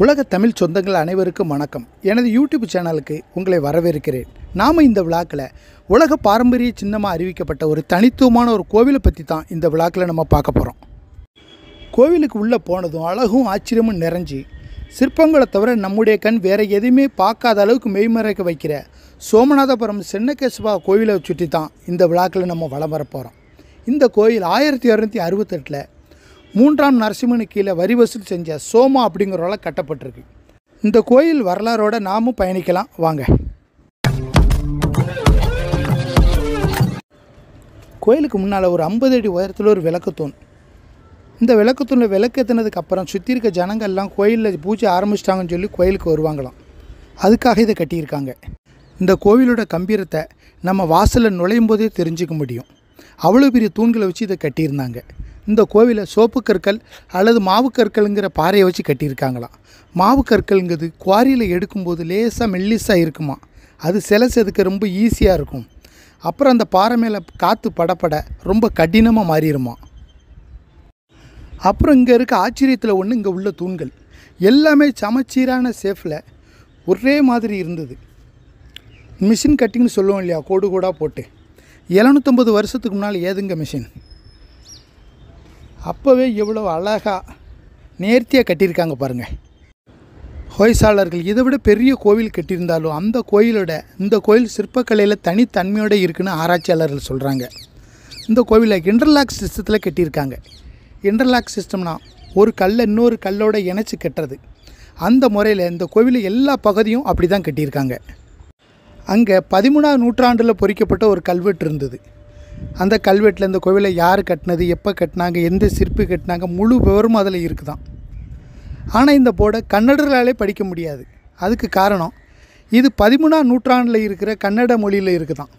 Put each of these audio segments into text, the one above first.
உலக தமிழ் சொந்தங்கள் அனைவருக்கும் வணக்கம் எனது யூடியூப் சேனலுக்கு உங்களை வரவேற்கிறேன் நாம் இந்த விழாக்கில் உலக பாரம்பரிய சின்னமாக அறிவிக்கப்பட்ட ஒரு தனித்துவமான ஒரு கோவிலை பற்றி தான் இந்த விழாக்கில் நம்ம பார்க்க போகிறோம் கோவிலுக்கு உள்ளே போனதும் அழகும் ஆச்சரியமும் நிறைஞ்சி சிற்பங்களை தவிர நம்முடைய கண் வேறு எதையுமே பார்க்காத அளவுக்கு மெய்மறைக்க வைக்கிற சோமநாதபுரம் சென்னகேசவா கோவிலை சுற்றி தான் இந்த விழாக்கில் நம்ம வலம் வர போகிறோம் இந்த கோயில் ஆயிரத்தி இரநூத்தி அறுபத்தெட்டில் மூன்றாம் நரசிம்மனு கீழே வரி வசூல் செஞ்ச சோமா அப்படிங்கிறவரால கட்டப்பட்டிருக்கு இந்த கோயில் வரலாறோட நாமும் பயணிக்கலாம் வாங்க கோயிலுக்கு முன்னால் ஒரு ஐம்பது அடி உயரத்தில் ஒரு விளக்குத்தூண் இந்த விளக்குத்தூணில் விளக்கேற்றினதுக்கு அப்புறம் சுற்றி இருக்க ஜனங்கள்லாம் கோயிலில் பூஜை ஆரம்பிச்சிட்டாங்கன்னு சொல்லி கோயிலுக்கு வருவாங்களாம் அதுக்காக இதை கட்டியிருக்காங்க இந்த கோவிலோட கம்பீரத்தை நம்ம வாசலில் நுழையும் போதே தெரிஞ்சுக்க முடியும் அவ்வளோ பெரிய தூண்களை வச்சு இதை கட்டியிருந்தாங்க இந்த கோவிலை சோப்பு கற்கள் அல்லது மாவு கற்கள்ங்கிற பாறையை வச்சு கட்டியிருக்காங்களாம் மாவு கற்கள்ங்கிறது குவாரியில் எடுக்கும்போது லேசாக மெல்லிஸாக இருக்குமா அது சிலை செதுக்க ரொம்ப ஈஸியாக இருக்கும் அப்புறம் அந்த பாறை மேலே காற்று படப்பட ரொம்ப கடினமாக மாறிடுமா அப்புறம் இங்கே இருக்க ஆச்சரியத்தில் ஒன்று இங்கே உள்ள தூண்கள் எல்லாமே சமச்சீரான சேஃபில் ஒரே மாதிரி இருந்தது மிஷின் கட்டிங்னு சொல்லுவோம் இல்லையா கோடு கோடாக போட்டு எழுநூற்றம்பது வருஷத்துக்கு முன்னால் ஏதுங்க மிஷின் அப்போவே எவ்வளோ அழகாக நேர்த்தியாக கட்டியிருக்காங்க பாருங்கள் ஹொய்சாளர்கள் இதை விட பெரிய கோவில் கட்டியிருந்தாலும் அந்த கோயிலோட இந்த கோயில் சிற்பக்கலையில் தனித்தன்மையோடு இருக்குன்னு ஆராய்ச்சியாளர்கள் சொல்கிறாங்க இந்த கோவிலை இன்டர்லாக் சிஸ்டத்தில் கட்டியிருக்காங்க இன்டர்லாக் சிஸ்டம்னா ஒரு கல்லை இன்னொரு கல்லோட இணைச்சி கட்டுறது அந்த முறையில் இந்த கோவிலில் எல்லா பகுதியும் அப்படி தான் கட்டியிருக்காங்க அங்கே பதிமூணாம் நூற்றாண்டில் பொறிக்கப்பட்ட ஒரு கல்வெட்டு இருந்தது அந்த கல்வெட்டில் இந்த கோவிலை யார் கட்டினது எப்போ கட்டினாங்க எந்த சிற்பி கட்டினாங்க முழு விவரமும் அதில் இருக்குதான் ஆனால் இந்த போர்டை கன்னடர்களாலே படிக்க முடியாது அதுக்கு காரணம் இது பதிமூணாம் நூற்றாண்டில் இருக்கிற கன்னட மொழியில் இருக்குதான்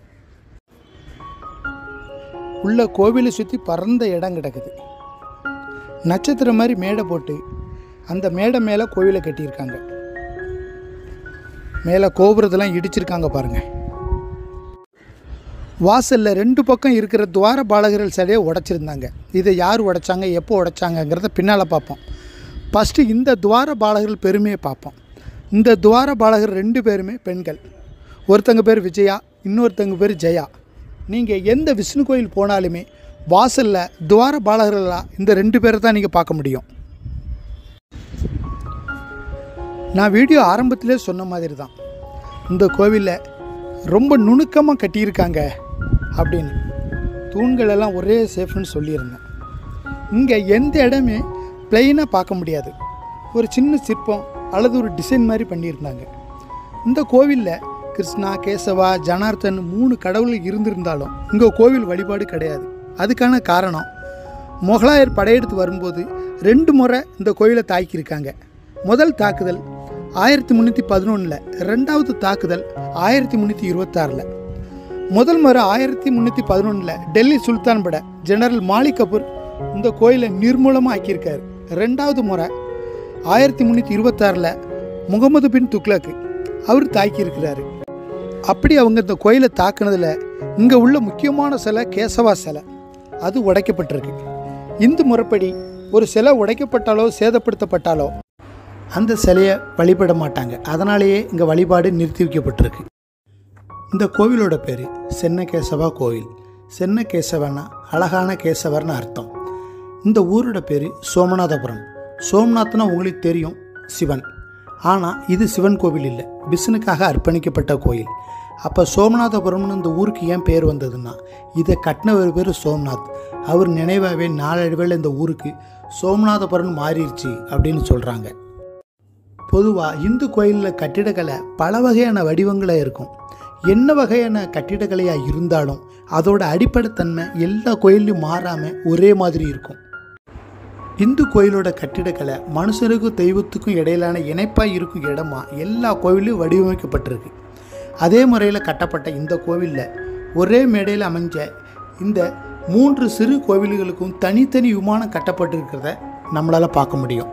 உள்ள கோவிலை சுற்றி பறந்த இடம் கிடக்குது நட்சத்திரம் மாதிரி மேடை போட்டு அந்த மேடை மேலே கோவிலை கட்டியிருக்காங்க மேலே கோபுரத்தெல்லாம் இடிச்சிருக்காங்க பாருங்கள் வாசலில் ரெண்டு பக்கம் இருக்கிற துவார பாலகர்கள் சிலையை உடைச்சிருந்தாங்க இதை யார் உடைச்சாங்க எப்போ உடைச்சாங்கங்கிறத பின்னால் பார்ப்போம் ஃபஸ்ட்டு இந்த துவார பாலகர்கள் பெருமையை பார்ப்போம் இந்த துவார பாலகர் ரெண்டு பேருமே பெண்கள் ஒருத்தங்க பேர் விஜயா இன்னொருத்தங்க பேர் ஜெயா நீங்கள் எந்த விஷ்ணு கோயில் போனாலுமே வாசலில் துவார பாலகர்களாக இந்த ரெண்டு பேரை தான் நீங்கள் பார்க்க முடியும் நான் வீடியோ ஆரம்பத்திலே சொன்ன மாதிரி தான் இந்த கோவிலில் ரொம்ப நுணுக்கமாக கட்டியிருக்காங்க அப்படின்னு தூண்கள் எல்லாம் ஒரே சேஃப்னு சொல்லியிருந்தேன் இங்கே எந்த இடமே பிளெயினாக பார்க்க முடியாது ஒரு சின்ன சிற்பம் அல்லது ஒரு டிசைன் மாதிரி பண்ணியிருந்தாங்க இந்த கோவிலில் கிருஷ்ணா கேசவா ஜனார்த்தன் மூணு கடவுள் இருந்திருந்தாலும் இங்கே கோவில் வழிபாடு கிடையாது அதுக்கான காரணம் முகலாயர் படையெடுத்து வரும்போது ரெண்டு முறை இந்த கோயிலை தாக்கியிருக்காங்க முதல் தாக்குதல் ஆயிரத்தி முந்நூற்றி பதினொன்றில் ரெண்டாவது தாக்குதல் ஆயிரத்தி முந்நூற்றி இருபத்தாறில் முதல் முறை ஆயிரத்தி முந்நூற்றி பதினொன்றில் டெல்லி சுல்தான் பட ஜெனரல் மாலிக் கபூர் இந்த கோயிலை நிர்மூலமாக ஆக்கியிருக்காரு ரெண்டாவது முறை ஆயிரத்தி முந்நூற்றி இருபத்தாறில் முகமது பின் துக்ளக்கு அவர் தாக்கியிருக்கிறாரு அப்படி அவங்க இந்த கோயிலை தாக்குனதில் இங்கே உள்ள முக்கியமான சிலை கேசவா சிலை அது உடைக்கப்பட்டிருக்கு இந்து முறைப்படி ஒரு சிலை உடைக்கப்பட்டாலோ சேதப்படுத்தப்பட்டாலோ அந்த சிலையை வழிபட மாட்டாங்க அதனாலேயே இங்கே வழிபாடு நிறுத்தி வைக்கப்பட்டிருக்கு இந்த கோவிலோட பேர் சென்னகேசவா கோவில் சென்னகேசவனா அழகான கேசவர்னு அர்த்தம் இந்த ஊரோட பேர் சோமநாதபுரம் சோம்நாத்னா உங்களுக்கு தெரியும் சிவன் ஆனால் இது சிவன் கோவில் இல்லை விஷ்ணுக்காக அர்ப்பணிக்கப்பட்ட கோயில் அப்போ சோமநாதபுரம்னு இந்த ஊருக்கு ஏன் பேர் வந்ததுன்னா இதை கட்டினவர் பேர் சோம்நாத் அவர் நினைவாகவே நாளடைவில் இந்த ஊருக்கு சோமநாதபுரம் மாறிடுச்சு அப்படின்னு சொல்கிறாங்க பொதுவாக இந்து கோயிலில் கட்டிடக்கலை பல வகையான வடிவங்களாக இருக்கும் என்ன வகையான கட்டிடக்கலையாக இருந்தாலும் அதோட அடிப்படைத்தன்மை எல்லா கோயில்லையும் மாறாமல் ஒரே மாதிரி இருக்கும் இந்து கோயிலோட கட்டிடக்கலை மனுஷனுக்கும் தெய்வத்துக்கும் இடையிலான இணைப்பாக இருக்கும் இடமா எல்லா கோவிலும் வடிவமைக்கப்பட்டிருக்கு அதே முறையில் கட்டப்பட்ட இந்த கோவிலில் ஒரே மேடையில் அமைஞ்ச இந்த மூன்று சிறு கோவில்களுக்கும் தனித்தனி விமானம் கட்டப்பட்டிருக்கிறத நம்மளால் பார்க்க முடியும்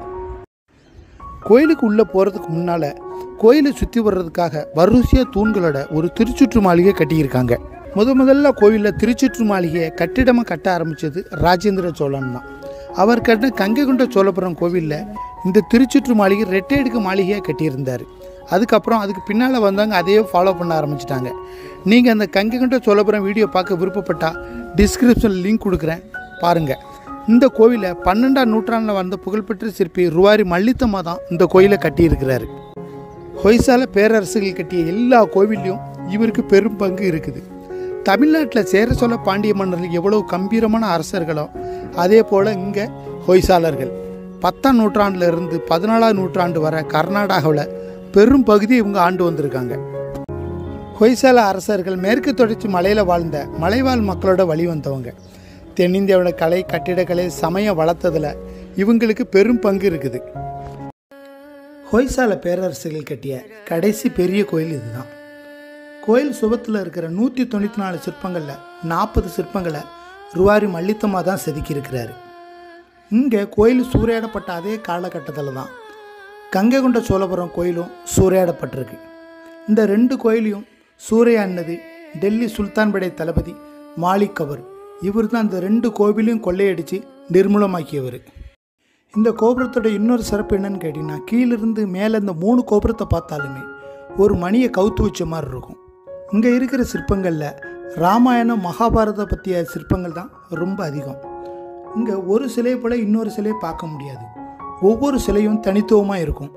கோயிலுக்கு உள்ளே போகிறதுக்கு முன்னால் கோயிலை சுற்றி வர்றதுக்காக வரிசையாக தூண்களோட ஒரு திருச்சுற்று மாளிகை கட்டியிருக்காங்க முத முதல்ல கோவிலில் திருச்சுற்று மாளிகையை கட்டிடமாக கட்ட ஆரம்பித்தது ராஜேந்திர சோழன் தான் அவர் கட்டின கங்கை கொண்ட சோழபுரம் கோவிலில் இந்த திருச்சுற்று மாளிகை ரெட்டை அடுக்கு மாளிகையாக கட்டியிருந்தார் அதுக்கப்புறம் அதுக்கு பின்னால் வந்தவங்க அதையே ஃபாலோ பண்ண ஆரம்பிச்சிட்டாங்க நீங்கள் அந்த கங்கை கொண்ட சோழபுரம் வீடியோ பார்க்க விருப்பப்பட்டால் டிஸ்கிரிப்ஷனில் லிங்க் கொடுக்குறேன் பாருங்கள் இந்த கோவிலை பன்னெண்டாம் நூற்றாண்டில் வந்த புகழ்பெற்ற சிற்பி ருவாரி மல்லித்தம்மா தான் இந்த கோயிலை கட்டியிருக்கிறாரு ஹொய்சால பேரரசுகள் கட்டிய எல்லா கோவில்லையும் இவருக்கு பெரும் பங்கு இருக்குது தமிழ்நாட்டில் சேர சோழ பாண்டிய மன்னர்கள் எவ்வளவு கம்பீரமான அரசர்களோ அதே போல் இங்கே ஹொய்சாலர்கள் பத்தாம் நூற்றாண்டுல இருந்து பதினாலாம் நூற்றாண்டு வரை கர்நாடகாவில் பெரும் பகுதி இவங்க ஆண்டு வந்திருக்காங்க ஹொய்சால அரசர்கள் மேற்கு தொடர்ச்சி மலையில் வாழ்ந்த மலைவாழ் மக்களோட வழி வந்தவங்க தென்னிந்தியாவோட கலை கட்டிடக்கலை சமயம் வளர்த்ததில் இவங்களுக்கு பெரும் பங்கு இருக்குது ஹொய்சால பேரரசுகள் கட்டிய கடைசி பெரிய கோயில் இதுதான் கோயில் சுபத்தில் இருக்கிற நூற்றி தொண்ணூற்றி நாலு சிற்பங்களில் நாற்பது சிற்பங்களை ருவாரி மல்லித்தம்மா தான் செதுக்கியிருக்கிறாரு இங்கே கோயில் சூறையாடப்பட்ட அதே காலகட்டத்தில் தான் கங்கை கொண்ட சோழபுரம் கோயிலும் சூறையாடப்பட்டிருக்கு இந்த ரெண்டு கோயிலையும் சூறையாடினது டெல்லி சுல்தான்படை தளபதி மாலிக் கவர் இவர் தான் இந்த ரெண்டு கோவிலையும் கொள்ளையடித்து நிர்மூலமாக்கியவர் இந்த கோபுரத்தோட இன்னொரு சிறப்பு என்னன்னு கேட்டிங்கன்னா கீழிருந்து மேலே இந்த மூணு கோபுரத்தை பார்த்தாலுமே ஒரு மணியை கவுத்து வச்ச மாதிரி இருக்கும் இங்கே இருக்கிற சிற்பங்களில் ராமாயணம் மகாபாரத பற்றிய சிற்பங்கள் தான் ரொம்ப அதிகம் இங்கே ஒரு சிலை போல் இன்னொரு சிலையை பார்க்க முடியாது ஒவ்வொரு சிலையும் தனித்துவமாக இருக்கும்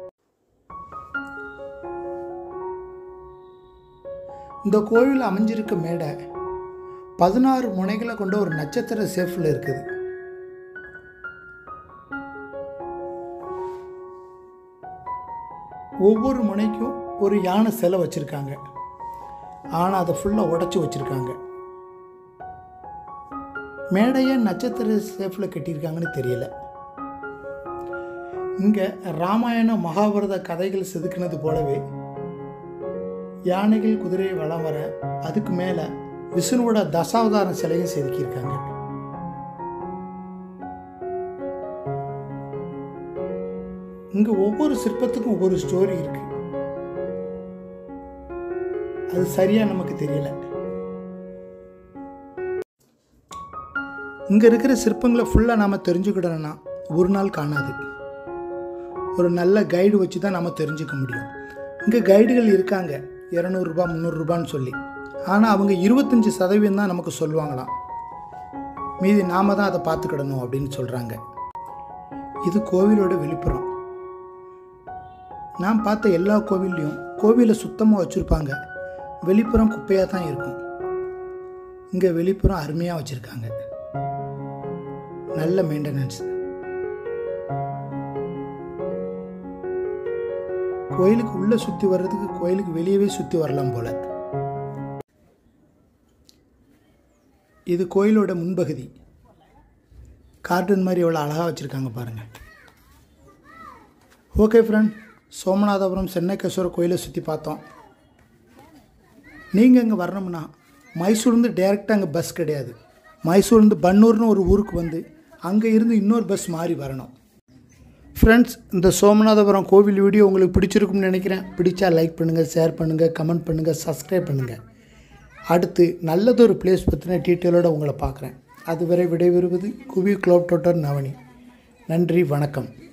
இந்த கோவில் அமைஞ்சிருக்க மேடை பதினாறு முனைகளை கொண்ட ஒரு நட்சத்திர சேஃபில் இருக்குது ஒவ்வொரு முனைக்கும் ஒரு யானை சிலை வச்சுருக்காங்க ஆனால் அதை ஃபுல்லாக உடச்சி வச்சுருக்காங்க மேடையை நட்சத்திர சேஃபில் கட்டியிருக்காங்கன்னு தெரியல இங்கே ராமாயண மகாபாரத கதைகள் செதுக்கினது போலவே யானைகள் குதிரை வளம் வர அதுக்கு மேலே விஷ்ணுவோட தசாவதார சிலையும் செதுக்கியிருக்காங்க இங்கே ஒவ்வொரு சிற்பத்துக்கும் ஒவ்வொரு ஸ்டோரி இருக்கு அது சரியா நமக்கு தெரியல இங்கே இருக்கிற சிற்பங்களை ஃபுல்லாக நாம் தெரிஞ்சுக்கிடணும்னா ஒரு நாள் காணாது ஒரு நல்ல கைடு வச்சு தான் நம்ம தெரிஞ்சுக்க முடியும் இங்கே கைடுகள் இருக்காங்க இரநூறுபா முந்நூறுரூபான்னு சொல்லி ஆனால் அவங்க இருபத்தஞ்சி சதவீதம் தான் நமக்கு சொல்லுவாங்களாம் மீதி நாம தான் அதை பார்த்துக்கிடணும் அப்படின்னு சொல்கிறாங்க இது கோவிலோட வெளிப்புறம் நான் பார்த்த எல்லா கோவில்லையும் கோவிலை சுத்தமாக வச்சுருப்பாங்க வெளிப்புறம் குப்பையாக தான் இருக்கும் இங்கே வெளிப்புறம் அருமையாக வச்சுருக்காங்க நல்ல மெயின்டெனன்ஸ் கோயிலுக்கு உள்ளே சுற்றி வர்றதுக்கு கோயிலுக்கு வெளியவே சுற்றி வரலாம் போல இது கோயிலோட முன்பகுதி கார்ட்டூன் மாதிரி எவ்வளோ அழகாக வச்சுருக்காங்க பாருங்கள் ஓகே ஃப்ரெண்ட் சோமநாதபுரம் சென்னைக்கேஸ்வர கோயிலை சுற்றி பார்த்தோம் நீங்கள் இங்கே வரணும்னா மைசூர்லேருந்து டேரெக்டாக அங்கே பஸ் கிடையாது மைசூர்லேருந்து பன்னூர்னு ஒரு ஊருக்கு வந்து அங்கே இருந்து இன்னொரு பஸ் மாறி வரணும் ஃப்ரெண்ட்ஸ் இந்த சோமநாதபுரம் கோவில் வீடியோ உங்களுக்கு பிடிச்சிருக்கும்னு நினைக்கிறேன் பிடிச்சா லைக் பண்ணுங்கள் ஷேர் பண்ணுங்கள் கமெண்ட் பண்ணுங்கள் சப்ஸ்கிரைப் பண்ணுங்கள் அடுத்து நல்லதொரு பிளேஸ் பற்றின டீட்டெயிலோடு உங்களை பார்க்குறேன் அதுவரை விடைபெறுவது குவி க்ளோப் டோட்டர் நவனி நன்றி வணக்கம்